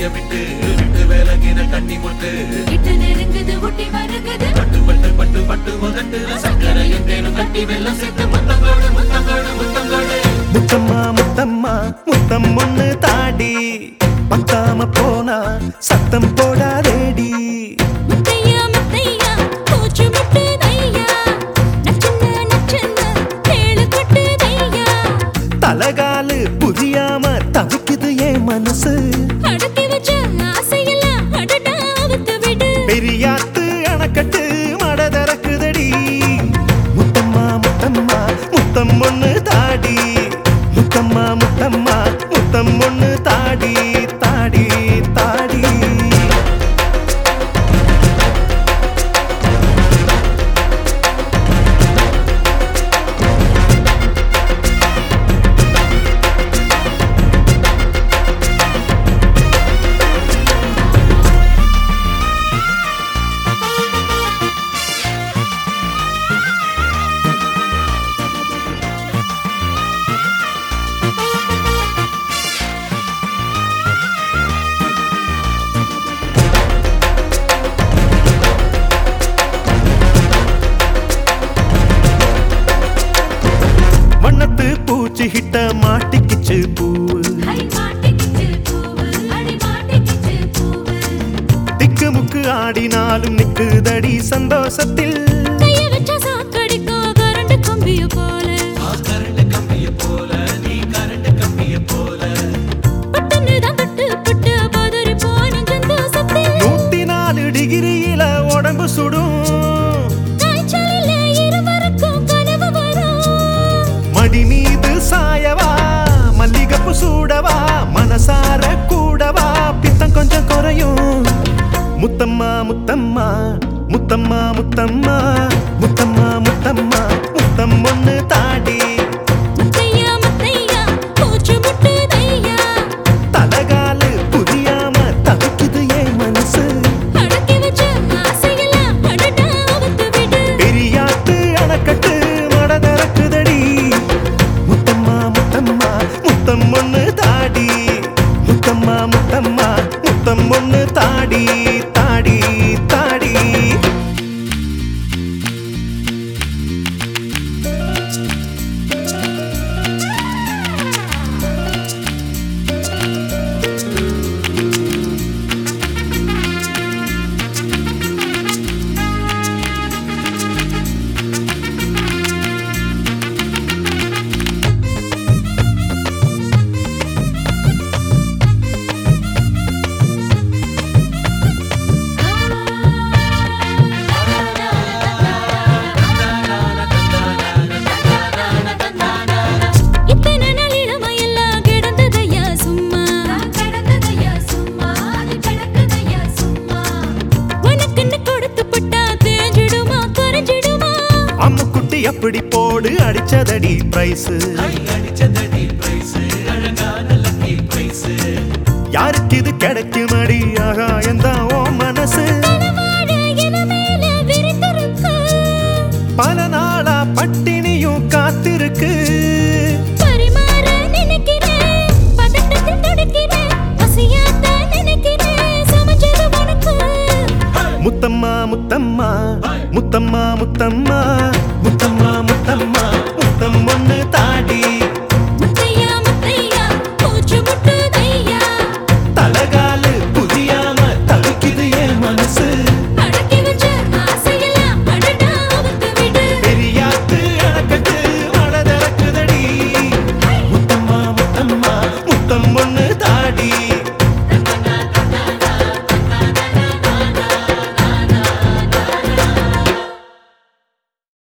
கைய விட்டு விட்டு விலகின கண்ணி முட்டு கிட்ட நெருங்குது ஒட்டி வருகுது பட்டு பட்டு பட்டு பட்டு முதட்டுல சக்கரை எங்கேனும் கட்டி வெள்ளம் சேர்த்து முத்தங்கோடு முத்தங்கோடு முத்தங்கோடு முத்தம்மா முத்தம்மா முத்தம் ஒண்ணு தாடி பத்தாம போனா சத்தம் போடாதேடி முத்தையா முத்தையா மூச்சு முட்டுதையா நச்சுன்னு நச்சுன்னு கேளு கொட்டுதையா தலகாலு புரியாம தவிக்குது என் மனசு அடக்கி வச்ச ஆசையெல்லாம் அடடா அவுத்து விடு பெரியாத்து அணக்கட்டு மட திறக்குதடி முத்தம்மா முத்தம்மா முத்தம் ஒண்ணு தாடி முத்தம்மா முத்தம்மா முத்தம் ஒண்ணு தாடி தாடி தாடி வண்ணத்து பூச்சி கிட்ட மாட்டிக்கிச்சு பூவு அடி மாட்டிக்கிச்சு பூவு அடி மாட்டிக்கிச்சு பூவு திக்கு முக்கு ஆடினாலும் நிக்குதடி சந்தோஷத்தில் கைய வச்ச சாக்கடிக்கும் கரண்ட் கம்பிய போல கரண்ட் கம்பிய போல நீ கரண்ட் கம்பிய போல பட்டுன்னு தான் தொட்டு பட்டு பதறி போன சந்தோஷத்தில் நூத்தி நாலு டிகிரியில உடம்பு சுடும் காய்ச்சலில் இருவருக்கும் கனவு வரும் மடி மீது சாயவா மல்லிகப்பு சூடவா மனசார கூடவா பித்தம் கொஞ்சம் குறையும் முத்தம்மா முத்தம்மா முத்தம்மா முத்தம்மா முத்தம்மா முத்தம்மா முத்தம் ஒண்ணு தாடி முத்தையா முத்தையா மூச்சு முட்டுதையா தலகாலு புரியாம தவிக்குது என் மனசு அடக்கி வச்ச ஆசையெல்லாம் அடடா அவுத்து விடு பெரியாத்து அணக்கட்டு மட திறக்குதடி முத்தம்மா முத்தம்மா முத்தம் ஒண்ணு தாடி முத்தம்மா முத்தம்மா முத்தம் ஒண்ணு தாடி தாடி தாடி இத்தனை நாள் இளமையெல்லாம் கிடந்ததையா சும்மா கிடந்ததையா சும்மா அது கிடக்குதையா சும்மா உனக்குன்னு கொடுத்து பட்டா தேஞ்சிடுமா குறைஞ்சிடுமா அம்முக்குட்டி அப்படி போடு அடிச்சதடி பிரைஸ் கை அடிச்சதடி பிரைஸ் அழகான லக்கி பிரைஸ் யாருக்கு இது கிடைக்குமடி ஆகாயந்தான் ஓ மனசு கனவாழ இளமேல விரிந்திருக்கு பல நாளா பட்டினியும் காத்திருக்கு பரிமாற நினைக்கிறேன் பதட்டத்தில் துடிக்கிறேன் பசியாத்த நினைக்கிறேன் சமைச்சது உனக்கு முத்தம்மா முத்தம்மா முத்தம்மா முத்தம்மா முத்தம்மா முத்தம்மா முத்தம் ஒண்ணு தாடி